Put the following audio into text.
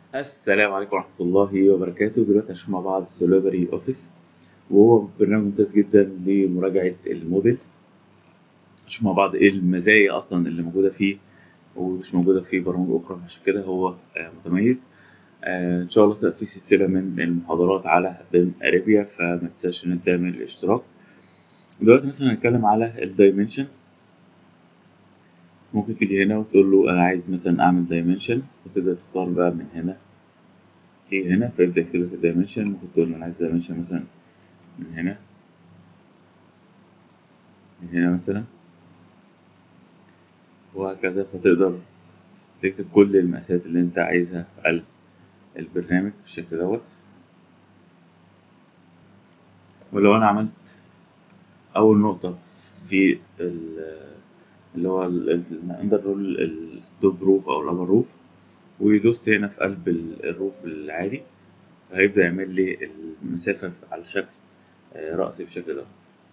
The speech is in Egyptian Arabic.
السلام عليكم ورحمة الله وبركاته دلوقتي هنشوف مع بعض السوليفري اوفيس وهو برنامج ممتاز جدا لمراجعة الموديل نشوف مع بعض ايه المزايا اصلا اللي موجودة فيه ومش موجودة في برامج اخرى عشان كده هو آه، متميز آه، ان شاء الله تبقى في سلسلة من المحاضرات على بيم اريبيا فما تنساش ان انت تعمل الاشتراك دلوقتي مثلا هنتكلم على الدايمنشن ممكن تيجي هنا وتقول له انا عايز مثلا اعمل دايمنشن وتبدأ تختار بقى من هنا ايه هنا فيبدأ يكتب لك الدايمنشن ممكن تقول له انا عايز دايمنشن مثلا من هنا من هنا مثلا وهكذا فتقدر تكتب كل المقاسات اللي انت عايزها في قلب البرنامج بالشكل دوت ولو انا عملت اول نقطة في ال- اللي هو الاندر رول التوب روف او الابر روف ودوست هنا في قلب ال- الروف العادي فهيبدأ يعمل لي المسافة على شكل آه، رأسي بالشكل دوت